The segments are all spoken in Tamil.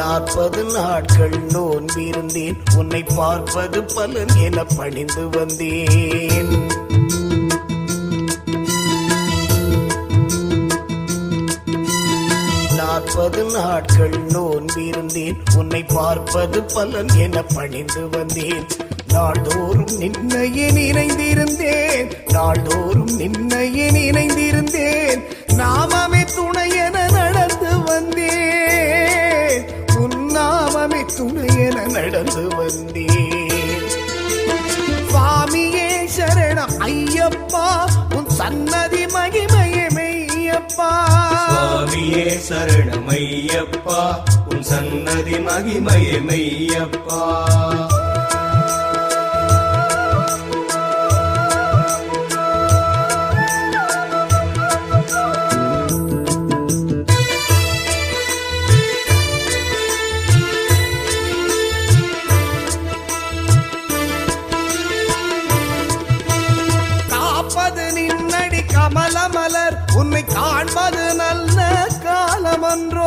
நாற்பது நாட்கள் நோன்பிருந்தேன் உன்னை பார்ப்பது பலன் என பணிந்து வந்தேன் நாற்பது நாட்கள் நோன்பிருந்தேன் உன்னை பார்ப்பது பலன் என பணிந்து வந்தேன் நாள்தோறும் நின்னையே நினைந்திருந்தேன் நாள்தோறும் நின்னையே நினைந்திருந்தேன் நாமமே துணை என நடந்து வந்தேன் உன் நாமமே துணை என நடந்து வந்தேன் சுவாமியே சரணம் ஐயப்பா உன் சன்னதி மகிமையே மெய்யப்பா சுவாமியே சரணமையப்பா உன் சன்னதி மகிமையே மெய்யப்பா காப்பது நின்னடி கமலமலர் உன்னை காண்பது நல்ல காலமன்றோ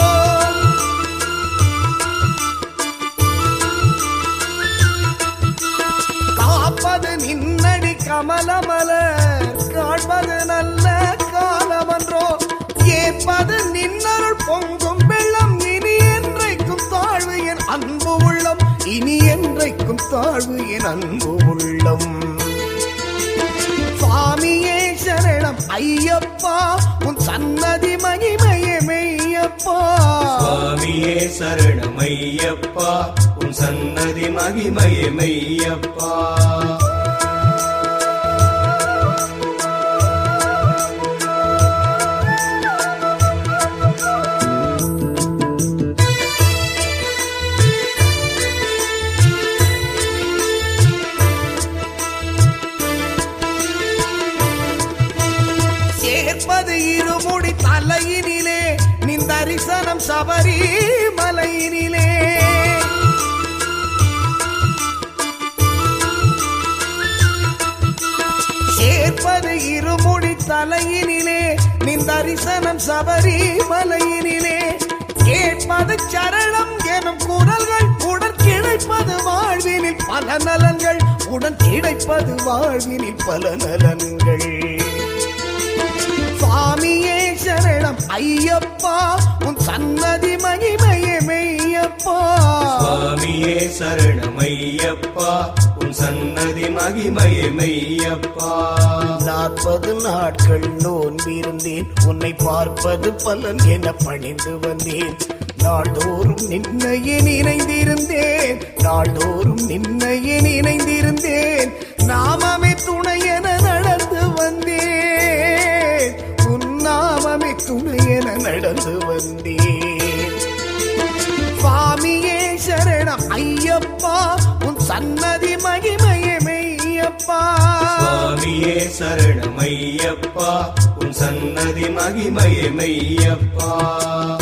காப்பது நின்னடி கமலமலர் காண்பது நல்ல காலமன்றோ ஏற்பது நின்னருள் பொங்கும் வெள்ளம் இனி என்றைக்கும் தாழ்வு என் அன்பு உள்ளம் இனி என்றைக்கும் தாழ்வு என் அன்பு உள்ளம் சுவாமியே சரணம் ஐயப்பா உன் சன்னதி மகிமையே மெய்யப்பா சுவாமியே சரணமையப்பா உன் சன்னதி மகிமையே மெய்யப்பா சேர்ப்பது இருமுடி தலையினிலே நின் தரிசனம் சபரி மலையினிலே சேர்ப்பது இருமுடி தலையினிலே நின் தரிசனம் சபரி மலையினிலே கேட்பது சரணம் எனும் குரல்கள் உடன் கிடைப்பது வாழ்வினில் பல நலன்கள் உடன் கிடைப்பது வாழ்வினில் பல நலன்கள் சுவாமியே சரணம் ஐயப்பா உன் சன்னதி மகிமையே மெய்யப்பா சுவாமியே சரணமையப்பா உன் சன்னதி மகிமையே மெய்யப்பா நாற்பது நாட்கள் நோன்பிருந்தேன் உன்னை பார்ப்பது பலன் என பணிந்து வந்தேன் நாள்தோறும் நின்னையே நினைந்திருந்தேன் நாள்தோறும் நின்னையே நினைந்திருந்தேன் நாமமே துணை என நடந்து வந்தேன் உன் நாமமே துணை என நடந்து வந்தேன் சுவாமியே சரணம் ஐயப்பா உன் சன்னதி மகிமையே மெய்யப்பா சுவாமியே சரணமையப்பா உன் சன்னதி மகிமையே மெய்யப்பா